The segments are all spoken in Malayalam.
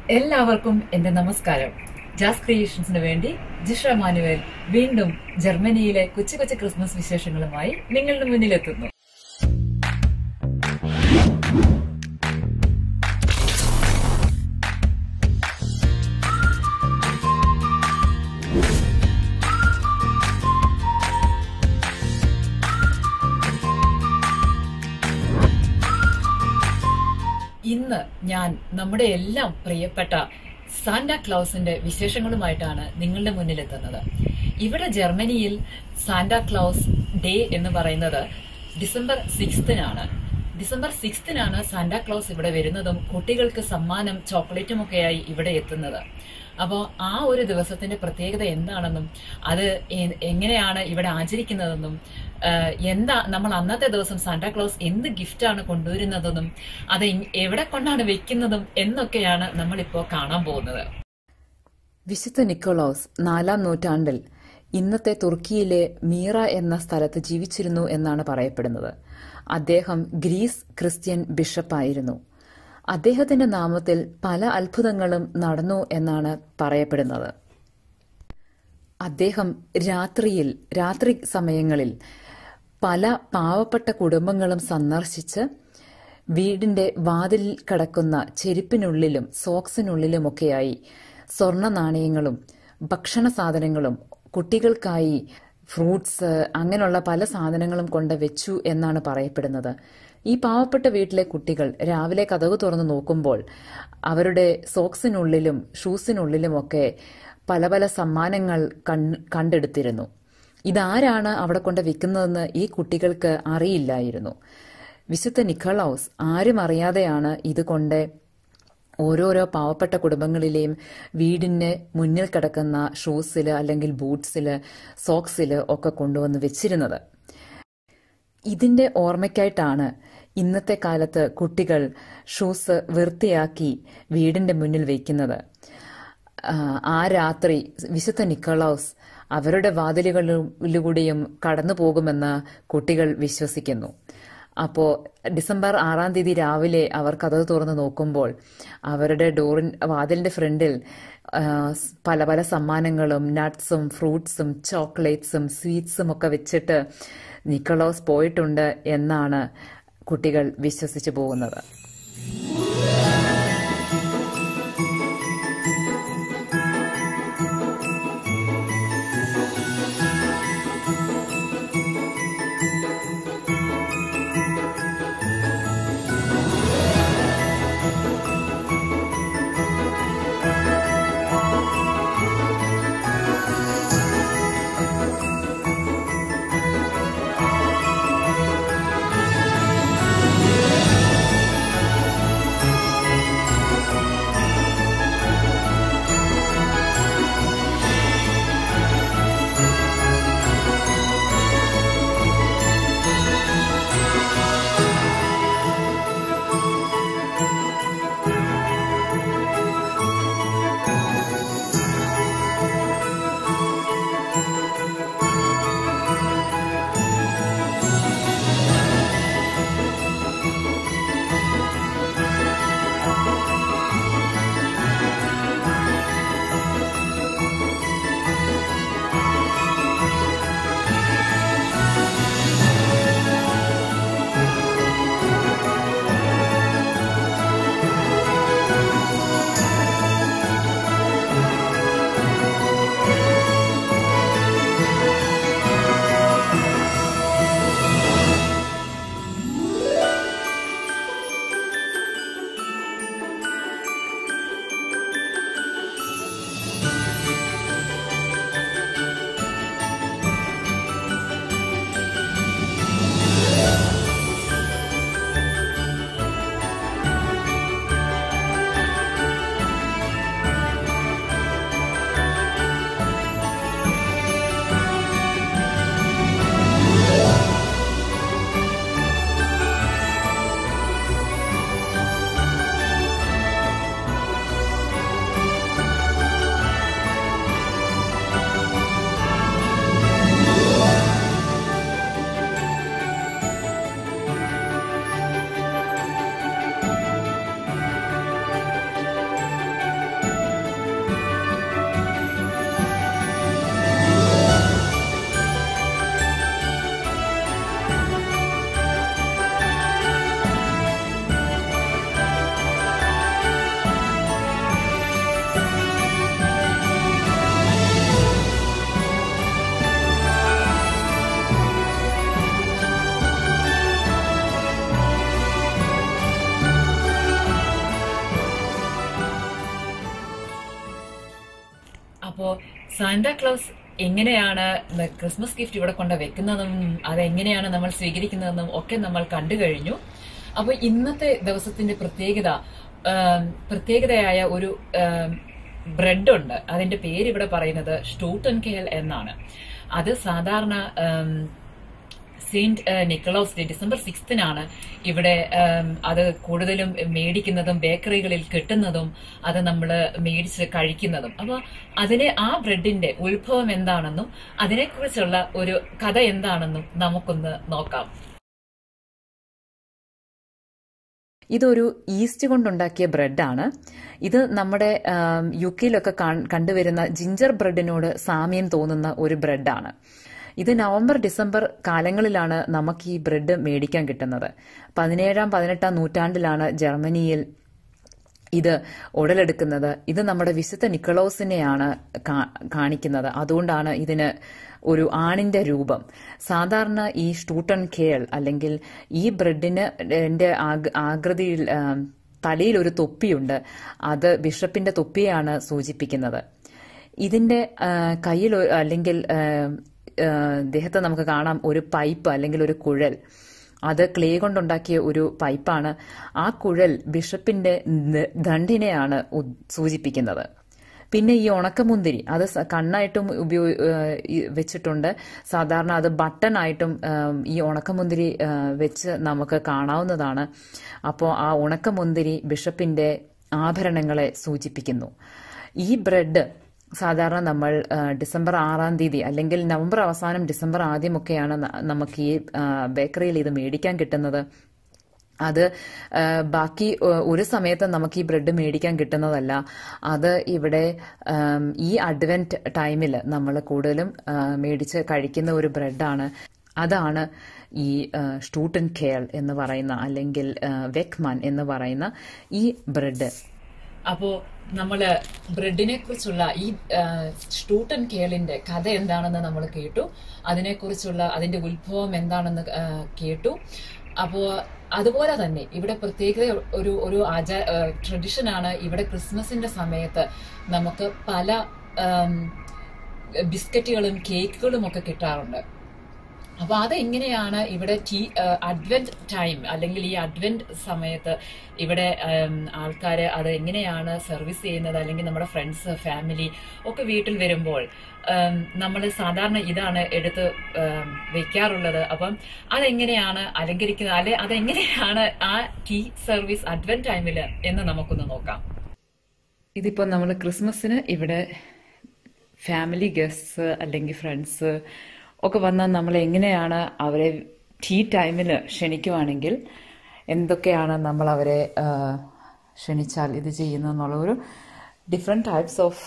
എല്ലാവർക്കും എന്റെ നമസ്കാരം ജാസ് ക്രിയേഷൻസിന് വേണ്ടി ജിഷ മാനുവൽ വീണ്ടും ജർമ്മനിയിലെ കൊച്ചു കൊച്ചു ക്രിസ്മസ് വിശേഷങ്ങളുമായി നിങ്ങളുടെ മുന്നിലെത്തുന്നു ഇന്ന് ഞാൻ നമ്മുടെ എല്ലാം പ്രിയപ്പെട്ട സാന്റാ ക്ലൗസിന്റെ വിശേഷങ്ങളുമായിട്ടാണ് നിങ്ങളുടെ മുന്നിലെത്തുന്നത് ഇവിടെ ജർമ്മനിയിൽ സാന്റാ ക്ലൗസ് ഡേ എന്ന് പറയുന്നത് ഡിസംബർ സിക്സ്തിനാണ് ഡിസംബർ സിക്സ്തിനാണ് സാന്റാ ക്ലൗസ് ഇവിടെ വരുന്നതും കുട്ടികൾക്ക് സമ്മാനം ചോക്ലേറ്റും ഒക്കെയായി ഇവിടെ എത്തുന്നത് അപ്പോൾ ആ ഒരു ദിവസത്തിന്റെ പ്രത്യേകത എന്താണെന്നും അത് എ- എങ്ങനെയാണ് ഇവിടെ ആചരിക്കുന്നതെന്നും ആഹ് എന്താ നമ്മൾ അന്നത്തെ ദിവസം സാന്റാക്ലോസ് എന്ത് ഗിഫ്റ്റാണ് കൊണ്ടുവരുന്നതെന്നും അത് എങ്- എവിടെ കൊണ്ടാണ് വെക്കുന്നതും എന്നൊക്കെയാണ് നമ്മളിപ്പോ കാണാൻ പോകുന്നത് വിശുദ്ധ നിക്കോളോസ് നാലാം നൂറ്റാണ്ടിൽ ഇന്നത്തെ തുർക്കിയിലെ മീറ എന്ന സ്ഥലത്ത് ജീവിച്ചിരുന്നു എന്നാണ് പറയപ്പെടുന്നത് അദ്ദേഹം ഗ്രീസ് ക്രിസ്ത്യൻ ബിഷപ്പായിരുന്നു അദ്ദേഹത്തിന്റെ നാമത്തിൽ പല അത്ഭുതങ്ങളും നടന്നു എന്നാണ് പറയപ്പെടുന്നത് അദ്ദേഹം രാത്രിയിൽ രാത്രി സമയങ്ങളിൽ പല പാവപ്പെട്ട കുടുംബങ്ങളും സന്ദർശിച്ച് വീടിന്റെ വാതിലിൽ കിടക്കുന്ന ചെരുപ്പിനുള്ളിലും സോക്സിനുള്ളിലുമൊക്കെയായി സ്വർണ്ണ നാണയങ്ങളും ഭക്ഷണ സാധനങ്ങളും കുട്ടികൾക്കായി ഫ്രൂട്ട്സ് അങ്ങനെയുള്ള പല സാധനങ്ങളും കൊണ്ട് വെച്ചു എന്നാണ് പറയപ്പെടുന്നത് ഈ പാവപ്പെട്ട വീട്ടിലെ കുട്ടികൾ രാവിലെ കഥകു തുറന്ന് നോക്കുമ്പോൾ അവരുടെ സോക്സിനുള്ളിലും ഷൂസിനുള്ളിലുമൊക്കെ പല പല സമ്മാനങ്ങൾ കൺ- കണ്ടെടുത്തിരുന്നു ഇതാരാണ് അവിടെ കൊണ്ട് വിൽക്കുന്നതെന്ന് ഈ കുട്ടികൾക്ക് അറിയില്ലായിരുന്നു വിശുദ്ധ നിക്കളൌസ് ആരും അറിയാതെയാണ് ഇത് കൊണ്ട് ഓരോരോ പാവപ്പെട്ട കുടുംബങ്ങളിലെയും വീടിന് മുന്നിൽ കിടക്കുന്ന ഷൂസിൽ അല്ലെങ്കിൽ ബൂട്ട്സിൽ സോക്സിൽ ഒക്കെ കൊണ്ടുവന്ന് വെച്ചിരുന്നത് ഇതിന്റെ ഓർമ്മയ്ക്കായിട്ടാണ് ഇന്നത്തെ കാലത്ത് കുട്ടികൾ ഷൂസ് വൃത്തിയാക്കി വീടിന്റെ മുന്നിൽ വയ്ക്കുന്നത് ആ, ആ രാത്രി വിശുദ്ധ നിക്കോളൌസ് അവരുടെ വാതിലുകളിലൂടെയും കടന്നു പോകുമെന്ന് കുട്ടികൾ വിശ്വസിക്കുന്നു അപ്പോ ഡിസംബർ ആറാം തീയതി രാവിലെ അവർ കഥ തുറന്ന് നോക്കുമ്പോൾ അവരുടെ ഡോറിൻ വാതിലിന്റെ ഫ്രണ്ടിൽ ആ, സ് പല പല സമ്മാനങ്ങളും നട്ട്സും ഫ്രൂട്ട്സും ചോക്ലേറ്റ്സും സ്വീറ്റ്സും ഒക്കെ വെച്ചിട്ട് നിക്കോളോസ് പോയിട്ടുണ്ട് എന്നാണ് കുട്ടികൾ വിശ്വസിച്ചു പോകുന്നത് സാന്റാ ക്ലോസ് എങ്ങനെയാണ് ക്രിസ്മസ് ഗിഫ്റ്റ് ഇവിടെ കൊണ്ട് വെക്കുന്നതും അതെങ്ങനെയാണ് നമ്മൾ സ്വീകരിക്കുന്നതെന്നും ഒക്കെ നമ്മൾ കണ്ടു കഴിഞ്ഞു അപ്പൊ ഇന്നത്തെ ദിവസത്തിന്റെ പ്രത്യേകത ആം, പ്രത്യേകതയായ ഒരു ബ്രെഡ് ഉണ്ട് അതിന്റെ പേര് ഇവിടെ പറയുന്നത് സ്റ്റൂട്ടൻ കേൽ എന്നാണ് അത് സാധാരണ ആം, സെയിന്റ് നിക്കലോസ് ഡേ ഡിസംബർ സിക്സ്തിനാണ് ഇവിടെ ഉം, അത് കൂടുതലും മേടിക്കുന്നതും ബേക്കറികളിൽ കിട്ടുന്നതും അത് നമ്മൾ മേടിച്ച് കഴിക്കുന്നതും അപ്പോൾ അതിനെ ആ ബ്രെഡിന്റെ ഉത്ഭവം എന്താണെന്നും അതിനെക്കുറിച്ചുള്ള ഒരു കഥ എന്താണെന്നും നമുക്കൊന്ന് നോക്കാം ഇതൊരു ഈസ്റ്റ് കൊണ്ടുണ്ടാക്കിയ ബ്രെഡാണ് ഇത് നമ്മുടെ ആം, യു കെയിലൊക്കെ കാൺ- കണ്ടുവരുന്ന ജിഞ്ചർ ബ്രെഡിനോട് സാമ്യം തോന്നുന്ന ഒരു ബ്രെഡാണ് ഇത് നവംബർ ഡിസംബർ കാലങ്ങളിലാണ് നമുക്ക് ഈ ബ്രെഡ് മേടിക്കാൻ കിട്ടുന്നത് പതിനേഴാം പതിനെട്ടാം നൂറ്റാണ്ടിലാണ് ജർമ്മനിയിൽ ഇത് ഉടലെടുക്കുന്നത് ഇത് നമ്മുടെ വിശുദ്ധ നിക്കളോസിനെയാണ് കാ- കാണിക്കുന്നത് അതുകൊണ്ടാണ് ഇതിന് ഒരു ആണിന്റെ രൂപം സാധാരണ ഈ സ്റ്റൂട്ടൺ കേൾ അല്ലെങ്കിൽ ഈ ബ്രെഡിന് ന്റെ ആക്- ആകൃതിയിൽ ആം, തലയിൽ ഒരു തൊപ്പിയുണ്ട് അത് ബിഷപ്പിന്റെ തൊപ്പിയാണ് സൂചിപ്പിക്കുന്നത് ഇതിന്റെ ആ, കയ്യിൽ ഒ- അല്ലെങ്കിൽ ആ, ആ, ദേഹത്ത് നമുക്ക് കാണാം ഒരു പൈപ്പ് അല്ലെങ്കിൽ ഒരു കുഴൽ അത് ക്ലേ കൊണ്ടുണ്ടാക്കിയ ഒരു പൈപ്പാണ് ആ കുഴൽ ബിഷപ്പിന്റെ ന- ദണ്ഡിനെയാണ് ഉദ്- സൂചിപ്പിക്കുന്നത് പിന്നെ ഈ ഉണക്കമുന്തിരി അത് സ- കണ്ണായിട്ടും ഉപയോഗ വെച്ചിട്ടുണ്ട് സാധാരണ അത് ബട്ടൺ ആയിട്ടും ആം, ഈ ഉണക്കമുന്തിരി ആ, വെച്ച് നമുക്ക് കാണാവുന്നതാണ് അപ്പോൾ ആ ഉണക്കമുന്തിരി ബിഷപ്പിന്റെ ആഭരണങ്ങളെ സൂചിപ്പിക്കുന്നു ഈ ബ്രെഡ് സാധാരണ നമ്മൾ ആ, ഡിസംബർ ആറാം തീയതി അല്ലെങ്കിൽ നവംബർ അവസാനം ഡിസംബർ ആദ്യമൊക്കെയാണ് ന- നമുക്ക് ഈ ആ, ബേക്കറിയിൽ ഇത് മേടിക്കാൻ കിട്ടുന്നത് അത് ആ, ബാക്കി ആ, ഒരു സമയത്ത് നമുക്ക് ഈ ബ്രെഡ് മേടിക്കാൻ കിട്ടുന്നതല്ല അത് ഇവിടെ ആം, ഈ അഡ്വെന്റ് ടൈമിൽ നമ്മൾ കൂടുതലും ആ, മേടിച്ച് കഴിക്കുന്ന ഒരു ബ്രെഡാണ് അതാണ് ഈ ആ, സ്റ്റൂട്ടൻ കേൾ എന്ന് പറയുന്ന അല്ലെങ്കിൽ ആ, വെക്മാൻ എന്ന് പറയുന്ന ഈ ബ്രെഡ് അപ്പോ നമ്മള് ബ്രെഡിനെ കുറിച്ചുള്ള ഈ സ്റ്റൂട്ടൻ കേളിന്റെ കഥ എന്താണെന്ന് നമ്മൾ കേട്ടു അതിനെക്കുറിച്ചുള്ള അതിന്റെ ഉത്ഭവം എന്താണെന്ന് ആ, കേട്ടു അപ്പോ അതുപോലെ തന്നെ ഇവിടെ പ്രത്യേകത ഒരു ഒരു ആചാര ട്രഡിഷനാണ് ഇവിടെ ക്രിസ്മസിന്റെ സമയത്ത് നമുക്ക് പല ആം, ബിസ്ക്കറ്റുകളും കേക്കുകളും ഒക്കെ കിട്ടാറുണ്ട് അപ്പൊ അതെങ്ങനെയാണ് ഇവിടെ ടീ അഡ്വെന്റ് ടൈം അല്ലെങ്കിൽ ഈ അഡ്വെന്റ് സമയത്ത് ഇവിടെ ആൾക്കാർ അത് എങ്ങനെയാണ് സർവീസ് ചെയ്യുന്നത് അല്ലെങ്കിൽ നമ്മുടെ ഫ്രണ്ട്സ് ഫാമിലി ഒക്കെ വീട്ടിൽ വരുമ്പോൾ നമ്മൾ സാധാരണ ഇതാണ് എടുത്ത് ഉം, വെക്കാറുള്ളത് അപ്പം അതെങ്ങനെയാണ് അലങ്കരിക്കുന്നത് അല്ലെ അതെങ്ങനെയാണ് ആ ടീ സർവീസ് അഡ്വെന്റ് ടൈമിൽ എന്ന് നമുക്കൊന്ന് നോക്കാം ഇതിപ്പോൾ നമ്മൾ ക്രിസ്മസിന് ഇവിടെ ഫാമിലി ഗസ്റ്റ്സ് അല്ലെങ്കിൽ ഫ്രണ്ട്സ് ഒക്കെ വന്നാൽ നമ്മൾ എങ്ങനെയാണ് അവരെ ടീ ടൈമിൽ ക്ഷണിക്കുവാണെങ്കിൽ എന്തൊക്കെയാണ് നമ്മൾ അവരെ ആ, ക്ഷണിച്ചാൽ ഇത് ചെയ്യുന്നതെന്നുള്ള ഒരു different types of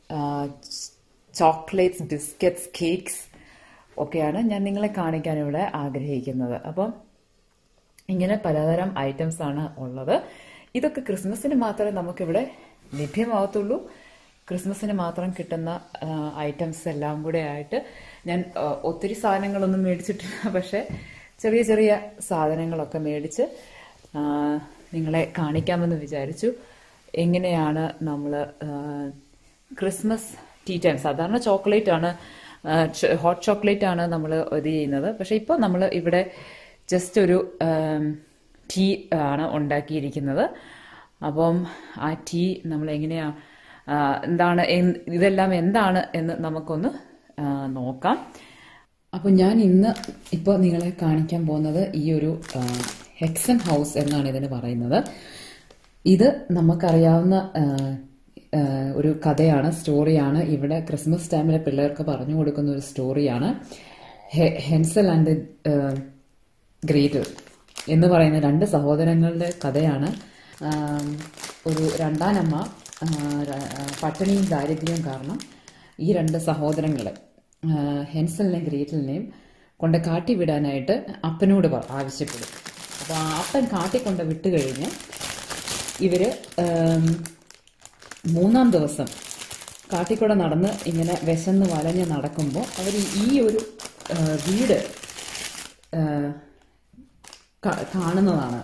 chocolates biscuits cakes ഒക്കെയാണ് ഞാൻ നിങ്ങളെ കാണിക്കാൻ ഇവിടെ ആഗ്രഹിക്കുന്നത് അപ്പം ഇങ്ങനെ പലതരം ഐറ്റംസ് ആണ് ഉള്ളത് ഇതൊക്കെ ക്രിസ്മസിന് മാത്രമേ നമുക്കിവിടെ ലഭ്യമാവത്തുള്ളൂ ക്രിസ്മസിന് മാത്രം കിട്ടുന്ന ഐറ്റംസ് എല്ലാം കൂടെ ആയിട്ട് ഞാൻ ആ, ഒത്തിരി സാധനങ്ങളൊന്നും മേടിച്ചിട്ടില്ല പക്ഷെ ചെറിയ ചെറിയ സാധനങ്ങളൊക്കെ മേടിച്ച് ആ, നിങ്ങളെ കാണിക്കാമെന്ന് വിചാരിച്ചു എങ്ങനെയാണ് നമ്മൾ ക്രിസ്മസ് ടീ ടൈം സാധാരണ ചോക്ലേറ്റ് ആണ് ഹോട്ട് ചോക്ലേറ്റ് ആണ് നമ്മൾ ഇത് ചെയ്യുന്നത് പക്ഷെ ഇപ്പോൾ നമ്മൾ ഇവിടെ ജസ്റ്റ് ഒരു ടീ ആണ് ഉണ്ടാക്കിയിരിക്കുന്നത് അപ്പം ആ ടീ നമ്മൾ എങ്ങനെയാ ആ, എന്താണ് എന്ത്- ഇതെല്ലാം എന്താണ് എന്ന് നമുക്കൊന്ന് ആ, നോക്കാം അപ്പോൾ ഞാൻ ഇന്ന് ഇപ്പോൾ നിങ്ങളെ കാണിക്കാൻ പോകുന്നത് ഈ ഒരു ആ, ഹെക്സൺ ഹൗസ് എന്നാണ് ഇതിന് പറയുന്നത് ഇത് നമുക്കറിയാവുന്ന ആ, ആ, ഒരു കഥയാണ് സ്റ്റോറിയാണ് ഇവിടെ ക്രിസ്മസ് ടൈമിലെ പിള്ളേർക്ക് പറഞ്ഞു കൊടുക്കുന്ന ഒരു സ്റ്റോറിയാണ് ഹെ- ഹെൻസൽ ആൻഡ് ആ, ഗ്രേറ്റൽ എന്ന് പറയുന്ന രണ്ട് സഹോദരങ്ങളുടെ കഥയാണ് ആം, ഒരു രണ്ടാനമ്മ ആ, ര- ആ, പട്ടിണിയും ദാരിദ്ര്യവും കാരണം ഈ രണ്ട് സഹോദരങ്ങളെ ആ, ഹെൻസലിനെയും ഗ്രേറ്റലിനെയും കൊണ്ട് കാട്ടി വിടാനായിട്ട് അപ്പനോട് പ- ആവശ്യപ്പെടും അപ്പോൾ ആ അപ്പൻ കാട്ടിക്കൊണ്ട് വിട്ട് കഴിഞ്ഞ് ഇവര് ആം, മൂന്നാം ദിവസം കാട്ടിക്കൂടെ നടന്ന് ഇങ്ങനെ വിശന്ന് വലഞ്ഞ് നടക്കുമ്പോൾ അവർ ഈ ഒരു ആ, വീട് ആ, കാ- കാണുന്നതാണ്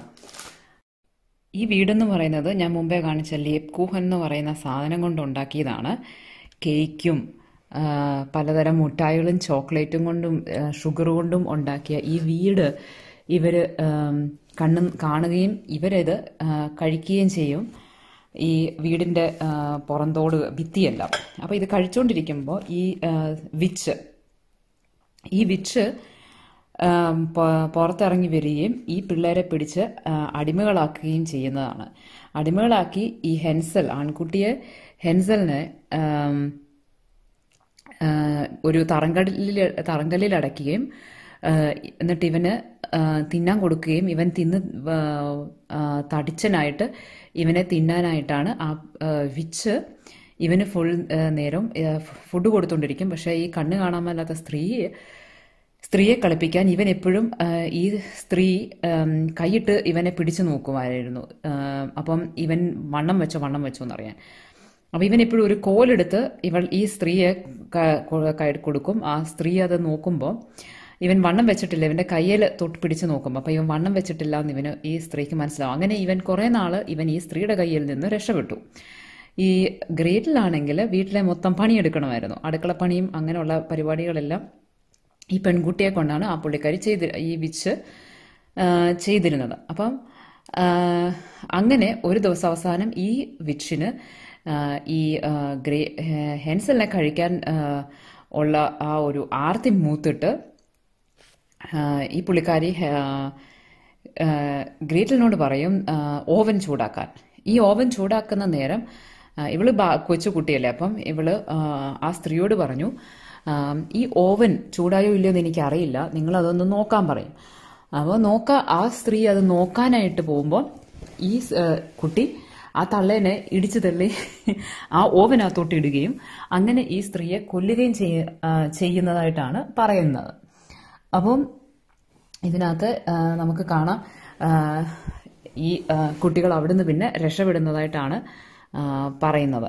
ഈ വീടെന്ന് പറയുന്നത് ഞാൻ മുമ്പേ കാണിച്ച ലേപ്കൂഹൻ എന്ന് പറയുന്ന സാധനം കൊണ്ട് ഉണ്ടാക്കിയതാണ് കേക്കും ആ, പലതരം മുട്ടായികളും ചോക്ലേറ്റും കൊണ്ടും ആ, ഷുഗർ കൊണ്ടും ഉണ്ടാക്കിയ ഈ വീട് ഇവര് ആം, കണ്ണും കാണുകയും ഇവരിത് ആ, കഴിക്കുകയും ചെയ്യും ഈ വീടിന്റെ ആ, പുറന്തോട് ഭിത്തിയെല്ലാം അപ്പോൾ ഇത് കഴിച്ചുകൊണ്ടിരിക്കുമ്പോൾ ഈ ആ, വിച്ച് ഈ വിച്ച് ആം, പ- പുറത്തിറങ്ങി വരികയും ഈ പിള്ളേരെ പിടിച്ച് ആ, അടിമകളാക്കുകയും ചെയ്യുന്നതാണ് അടിമകളാക്കി ഈ ഹെൻസൽ ആൺകുട്ടിയെ ഹെൻസലിനെ ആം, ആ, ഒരു തറങ്കല്ലിൽ തറങ്കല്ലിൽ അടയ്ക്കുകയും ആ, എന്നിട്ട് ഇവന് ആ, തിന്നാൻ കൊടുക്കുകയും ഇവൻ തിന്ന് ആ, ആ, തടിച്ചനായിട്ട് ഇവനെ തിന്നാനായിട്ടാണ് ആ ആ, വിച്ച് ഇവന് ഫുൾ ആ, നേരം ആ, ഫുഡ് കൊടുത്തുകൊണ്ടിരിക്കും പക്ഷേ ഈ കണ്ണ് കാണാൻ മേലാത്ത സ്ത്രീ സ്ത്രീയെ കളിപ്പിക്കാൻ ഇവൻ എപ്പോഴും ആ, ഈ സ്ത്രീ ആം, കൈയിട്ട് ഇവനെ പിടിച്ചു നോക്കുമായിരുന്നു ആ, അപ്പം ഇവൻ വണ്ണം വെച്ചോ വണ്ണം വെച്ചോ എന്നറിയാൻ അപ്പൊ ഇവൻ എപ്പോഴും ഒരു കോലെടുത്ത് ഇവൾ ഈ സ്ത്രീയെ ക- കൊ- കൈ- കൊടുക്കും ആ സ്ത്രീ അത് നോക്കുമ്പോൾ ഇവൻ വണ്ണം വെച്ചിട്ടില്ല ഇവന്റെ കയ്യിൽ തൊട്ട് പിടിച്ച് നോക്കും അപ്പൊ ഇവൻ വണ്ണം വെച്ചിട്ടില്ല എന്ന് ഇവന് ഈ സ്ത്രീക്ക് മനസ്സിലാവും അങ്ങനെ ഇവൻ കുറെ നാള് ഇവൻ ഈ സ്ത്രീയുടെ കയ്യിൽ നിന്ന് രക്ഷപ്പെട്ടു ഈ ഗ്രേറ്റിലാണെങ്കിൽ വീട്ടിലെ മൊത്തം പണിയെടുക്കണമായിരുന്നു അടുക്കളപ്പണിയും അങ്ങനെയുള്ള പരിപാടികളെല്ലാം ഈ പെൺകുട്ടിയെ കൊണ്ടാണ് ആ പുള്ളിക്കാരി ചെയ്തി ഈ വിച്ച് ആ, ചെയ്തിരുന്നത് അപ്പം ആ, അങ്ങനെ ഒരു ദിവസം അവസാനം ഈ വിച്ചിന് ആ, ഈ ആ, ഗ്രേ ഹെ- ഹെൻസലിനെ കഴിക്കാൻ ആ, ഉള്ള ആ ഒരു ആർത്തി മൂത്തിട്ട് ആ, ഈ പുള്ളിക്കാരി ആ, ആ, ഗ്രേറ്റലിനോട് പറയും ആ, ഓവൻ ചൂടാക്കാൻ ഈ ഓവൻ ചൂടാക്കുന്ന നേരം ആ, ഇവള് ബാ- കൊച്ചു കുട്ടിയല്ലേ അപ്പം ഇവള് ആ, ആ സ്ത്രീയോട് പറഞ്ഞു ആ, ഈ ഓവൻ ചൂടായോ ഇല്ലയോ എന്ന് എനിക്കറിയില്ല നിങ്ങൾ അതൊന്ന് നോക്കാൻ പറയും അപ്പോൾ നോക്ക ആ സ്ത്രീ അത് നോക്കാനായിട്ട് പോകുമ്പോൾ ഈ സ്- ആ, കുട്ടി ആ തള്ളേനെ ഇടിച്ചു തള്ളി ആ ഓവനകത്തോട്ട് ഇടുകയും അങ്ങനെ ഈ സ്ത്രീയെ കൊല്ലുകയും ചെയ്യ- ആ, ചെയ്യുന്നതായിട്ടാണ് പറയുന്നത് അപ്പം ഇതിനകത്ത് ആ, നമുക്ക് കാണാം ആ, ഈ ആ, കുട്ടികൾ അവിടുന്ന് പിന്നെ രക്ഷപ്പെടുന്നതായിട്ടാണ് ആ, പറയുന്നത്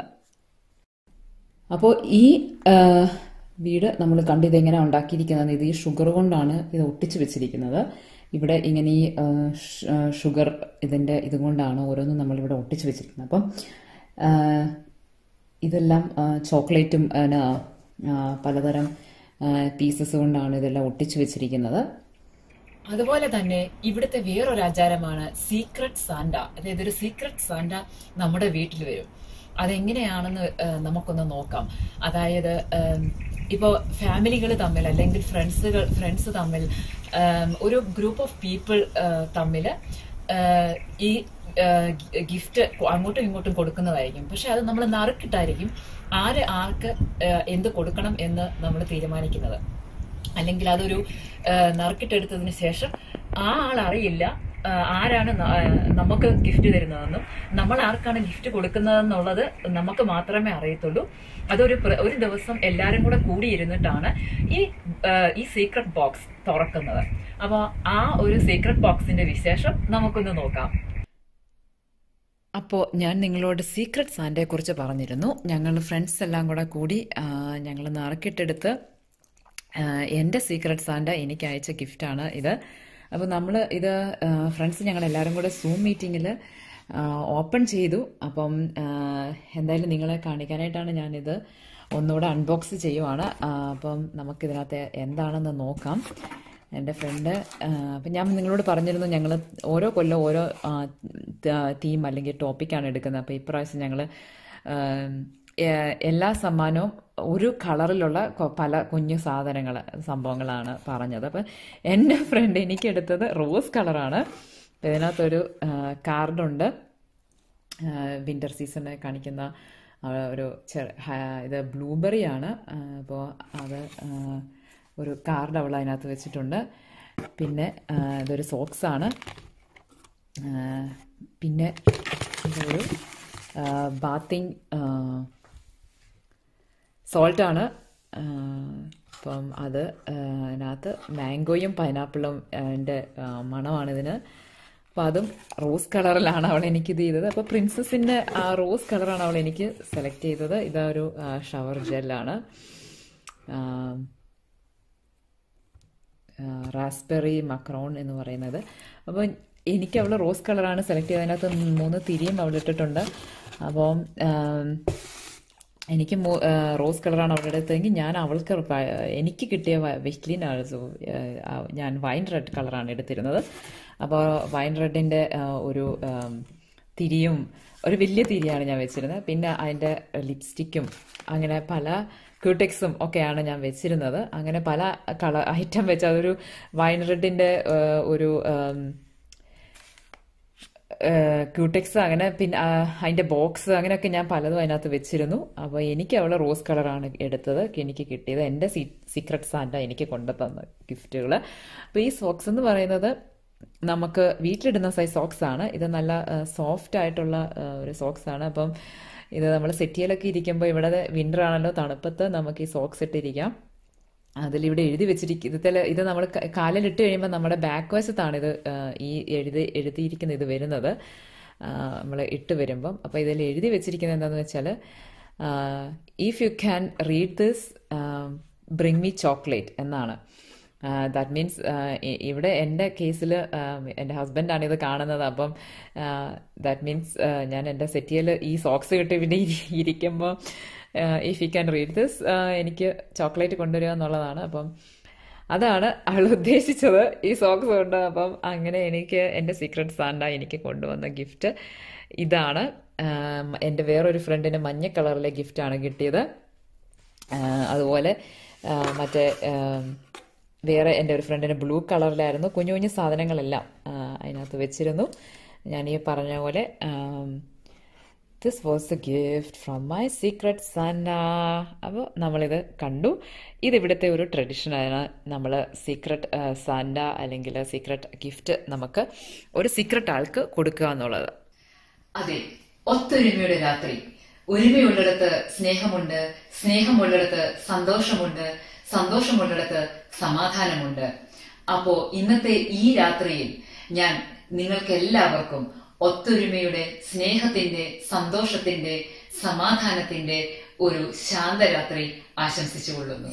അപ്പോൾ ഈ ആ, വീട് നമ്മൾ കണ്ട് ഇതെങ്ങനെ ഉണ്ടാക്കിയിരിക്കുന്നത് ഇത് ഈ ഷുഗർ കൊണ്ടാണ് ഇത് ഒട്ടിച്ചു വെച്ചിരിക്കുന്നത് ഇവിടെ ഇങ്ങനെ ഈ ആ, ഷ്- ആ, ഷുഗർ ഇതിന്റെ ഇതുകൊണ്ടാണ് ഓരോന്നും നമ്മളിവിടെ ഒട്ടിച്ചു വെച്ചിരിക്കുന്നത് അപ്പം ആ, ഇതെല്ലാം ആ, ചോക്ലേറ്റും പിന്നെ, ആ, പലതരം പീസസ് കൊണ്ടാണ് ഇതെല്ലാം ഒട്ടിച്ചു വെച്ചിരിക്കുന്നത് അതുപോലെ തന്നെ ഇവിടുത്തെ വേറൊരു ആചാരമാണ് സീക്രട്ട് സാന്റ അതായത് ഒരു സീക്രട്ട് സാന്റ നമ്മുടെ വീട്ടിൽ വരും അതെങ്ങനെയാണെന്ന് ഏഹ്, നമുക്കൊന്ന് നോക്കാം അതായത് ഏം, ഇപ്പോ ഫാമിലികൾ തമ്മിൽ അല്ലെങ്കിൽ ഫ്രണ്ട്സുകൾ ഫ്രണ്ട്സ് തമ്മിൽ ഏം, ഒരു ഗ്രൂപ്പ് ഓഫ് പീപ്പിൾ തമ്മിൽ ഏഹ്, ഈ ഗിഫ്റ്റ് അങ്ങോട്ടും ഇങ്ങോട്ടും കൊടുക്കുന്നതായിരിക്കും പക്ഷെ അത് നമ്മൾ നറുക്കിട്ടായിരിക്കും ആര് ആർക്ക് ഏഹ്, എന്ത് കൊടുക്കണം എന്ന് നമ്മൾ തീരുമാനിക്കുന്നത് അല്ലെങ്കിൽ അതൊരു ആ, നറുക്കിട്ടെടുത്തതിന് ശേഷം ആ ആൾ അറിയില്ല ആ, ആരാണ് ന- ആ, നമുക്ക് ഗിഫ്റ്റ് തരുന്നതെന്നും നമ്മൾ ആർക്കാണ് ഗിഫ്റ്റ് കൊടുക്കുന്നതെന്നുള്ളത് നമുക്ക് മാത്രമേ അറിയത്തുള്ളൂ അതൊരു പ്ര- ഒരു ദിവസം എല്ലാരും കൂടെ കൂടിയിരുന്നിട്ടാണ് ഈ ആ, ഈ സീക്രട്ട് ബോക്സ് തുറക്കുന്നത് അപ്പോൾ ആ ഒരു സീക്രട്ട് ബോക്സിന്റെ വിശേഷം നമുക്കൊന്ന് നോക്കാം അപ്പോൾ ഞാൻ നിങ്ങളോട് സീക്രട്ട് സാൻഡയെ കുറിച്ച് പറഞ്ഞിരുന്നു ഞങ്ങൾ ഫ്രണ്ട്സ് എല്ലാം കൂടെ കൂടി ഞങ്ങൾ നറുക്കിട്ടെടുത്ത് ആ, എൻ്റെ സീക്രട്ട് സാൻഡ എനിക്ക് അയച്ച ഗിഫ്റ്റാണ് ഇത് അപ്പോൾ നമ്മൾ ഇത് ഫ്രണ്ട്സ് ഞങ്ങൾ എല്ലാവരും കൂടെ സൂം മീറ്റിങ്ങിൽ ഓപ്പൺ ചെയ്തു അപ്പം ആ, എന്തായാലും നിങ്ങളെ കാണിക്കാനായിട്ടാണ് ഞാനിത് ഒന്നുകൂടെ അൺബോക്സ് ചെയ്യുവാണ് ആ, അപ്പം നമുക്കിതിനകത്ത് എന്താണെന്ന് നോക്കാം എൻ്റെ ഫ്രണ്ട് അപ്പം ഞാൻ നിങ്ങളോട് പറഞ്ഞിരുന്നു ഞങ്ങൾ ഓരോ കൊല്ലം ഓരോ തീം അല്ലെങ്കിൽ ടോപ്പിക്കാണ് എടുക്കുന്നത് അപ്പോൾ ഇപ്രാവശ്യം ഞങ്ങൾ എല്ലാ സമ്മാനവും ഒരു കളറിലുള്ള കൊ- പല കുഞ്ഞു സാധനങ്ങൾ സംഭവങ്ങളാണ് പറഞ്ഞത് അപ്പം എൻ്റെ ഫ്രണ്ട് എനിക്കെടുത്തത് റോസ് കളറാണ് അപ്പം ഇതിനകത്തൊരു കാർഡുണ്ട് വിൻ്റർ സീസണിനെ കാണിക്കുന്ന ആ, ഒരു ചെറു ഹാ- ഇത് ബ്ലൂബെറി ആണ് അപ്പോൾ അത് ആ, ഒരു കാർഡ് അവൾ അതിനകത്ത് വെച്ചിട്ടുണ്ട് പിന്നെ ആ, ഇതൊരു സോക്സ് ആണ് ആ, പിന്നെ ഇതൊരു ബാത്തിങ് സോൾട്ടാണ് അപ്പം അത് ആ, അതിനകത്ത് മാംഗോയും പൈനാപ്പിളും അതിൻ്റെ മണമാണ് ഇതിന് അപ്പം അതും റോസ് കളറിലാണ് അവൾ എനിക്ക് ഇത് ചെയ്തത് അപ്പോൾ പ്രിൻസസിൻ്റെ ആ റോസ് കളറാണ് അവൾ എനിക്ക് സെലക്ട് ചെയ്തത് ഇതൊരു ഷവർ ജെല്ലാണ് റാസ്ബെറി മക്രോൺ എന്ന് പറയുന്നത് അപ്പോൾ എനിക്ക് അവൾ റോസ് കളറാണ് സെലക്ട് ചെയ്തത് അതിനകത്ത് മൂന്ന് തിരിയും അവൾ ഇട്ടിട്ടുണ്ട് അപ്പോൾ എനിക്ക് മോ- ആ, റോസ് കളറാണ് അവളുടെ അടുത്തെങ്കിൽ ഞാൻ അവൾക്ക് പ- എനിക്ക് കിട്ടിയ വെസ്ലിനാണ് ഞാൻ വൈൻ റെഡ് കളറാണ് എടുത്തിരുന്നത് അപ്പോൾ വൈൻ റെഡിൻ്റെ ഒരു ആം, തിരിയും ഒരു വലിയ തിരിയാണ് ഞാൻ വെച്ചിരുന്നത് പിന്നെ അതിൻ്റെ ലിപ്സ്റ്റിക്കും അങ്ങനെ പല ക്യൂടെക്സും ഒക്കെയാണ് ഞാൻ വെച്ചിരുന്നത് അങ്ങനെ പല കളർ ഐറ്റം വെച്ച് അതൊരു വൈൻ റെഡിൻ്റെ ഒരു ആം, ക്യൂടെക്സ് അങ്ങനെ പിന്നെ ആ, അതിന്റെ ബോക്സ് അങ്ങനെയൊക്കെ ഞാൻ പലതും അതിനകത്ത് വെച്ചിരുന്നു അപ്പോൾ എനിക്ക് അവളെ റോസ് കളറാണ് എടുത്തത് എനിക്ക് കിട്ടിയത് എൻ്റെ സീക്രട്ട് സാൻഡ എനിക്ക് കൊണ്ടുതന്ന ഗിഫ്റ്റുകൾ അപ്പോൾ ഈ സോക്സ് എന്ന് പറയുന്നത് നമുക്ക് വീട്ടിലിടുന്ന സൈസ് സോക്സ് ആണ് ഇത് നല്ല സോഫ്റ്റ് ആയിട്ടുള്ള ആ, ഒരു സോക്സ് ആണ് അപ്പം ഇത് നമ്മൾ സെറ്റിയിലൊക്കെ ഇരിക്കുമ്പോൾ ഇവിടെ വിന്റർ ആണല്ലോ തണുപ്പത്ത് നമുക്ക് ഈ സോക്സ് ഇട്ടിരിക്കാം അതിലിവിടെ എഴുതി വെച്ചിരിക്കും ഇതിൽ ഇത് നമ്മൾ കാലിലിട്ട് കഴിയുമ്പോൾ നമ്മുടെ ബാക്ക് വശത്താണ് ഇത് ആ, ഈ എഴുതി എഴുതിയിരിക്കുന്ന ഇത് വരുന്നത് നമ്മൾ ഇട്ട് വരുമ്പം അപ്പോൾ ഇതിൽ എഴുതി വെച്ചിരിക്കുന്നത് എന്താണെന്ന് വെച്ചാൽ if you can read this bring me chocolate എന്നാണ് ദാറ്റ് മീൻസ് ഇവിടെ എൻ്റെ കേസിൽ എൻ്റെ ഹസ്ബൻഡാണ് ഇത് കാണുന്നത് അപ്പം ദാറ്റ് മീൻസ് ഞാൻ എൻ്റെ സെറ്റിയിൽ ഈ സോക്സ് കിട്ടി ഇവിടെ ഇരി- ഇരിക്കുമ്പോൾ if you can read this എനിക്ക് ചോക്ലേറ്റ് കൊണ്ടുവരിക എന്നുള്ളതാണ് അപ്പം അതാണ് അവൾ ഉദ്ദേശിച്ചത് ഈ സോക്സ് കൊണ്ട് അപ്പം അങ്ങനെ എനിക്ക് എൻ്റെ സീക്രട്ട് സാൻഡ എനിക്ക് കൊണ്ടുവന്ന ഗിഫ്റ്റ് ഇതാണ് ആം, എൻ്റെ വേറൊരു ഫ്രണ്ടിന് മഞ്ഞ കളറിലെ ഗിഫ്റ്റാണ് കിട്ടിയത് ആ, അതുപോലെ ആ, മറ്റേ ആം, വേറെ എൻ്റെ ഒരു ഫ്രണ്ടിന് ബ്ലൂ കളറിലായിരുന്നു കുഞ്ഞു കുഞ്ഞു സാധനങ്ങളെല്ലാം ആ, അതിനകത്ത് വെച്ചിരുന്നു ഞാൻ ഈ പറഞ്ഞ പോലെ this was a gift from my secret Santa അപ്പോൾ നമ്മളിത് കണ്ടു ഇത് ഇവിടുത്തെ ഒരു ട്രഡീഷനാണ് നമ്മൾ സീക്രട്ട് സാൻഡ അല്ലെങ്കിൽ സീക്രട്ട് ഗിഫ്റ്റ് നമുക്ക് ഒരു സീക്രട്ട് ആൾക്ക് കൊടുക്കുക എന്നുള്ളത് അതെ ഒത്തൊരുമയുടെ രാത്രി ഒരുമയുള്ളിടത്ത് സ്നേഹമുണ്ട് സ്നേഹമുള്ളിടത്ത് സന്തോഷമുണ്ട് സന്തോഷമുള്ളിടത്ത് സമാധാനമുണ്ട് അപ്പോ ഇന്നത്തെ ഈ രാത്രിയിൽ ഞാൻ നിങ്ങൾക്ക് എല്ലാവർക്കും ഒത്തൊരുമയുടെ സ്നേഹത്തിന്റെ സന്തോഷത്തിന്റെ സമാധാനത്തിന്റെ ഒരു ശാന്തരാത്രി ആശംസിച്ചുകൊള്ളുന്നു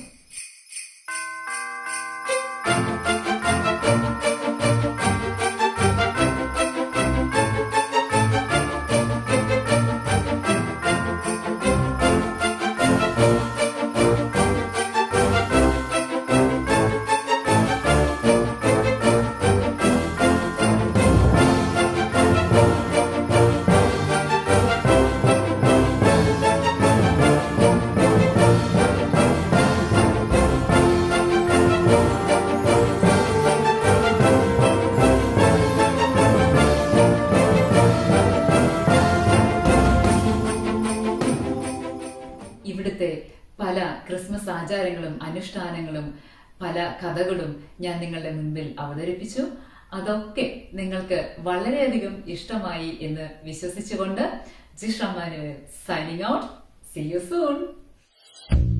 ഇവിടുത്തെ പല ക്രിസ്മസ് ആചാരങ്ങളും അനുഷ്ഠാനങ്ങളും പല കഥകളും ഞാൻ നിങ്ങളുടെ മുൻപിൽ അവതരിപ്പിച്ചു അതൊക്കെ നിങ്ങൾക്ക് വളരെയധികം ഇഷ്ടമായി എന്ന് വിശ്വസിച്ചുകൊണ്ട് Jish Emmanuel signing out see you soon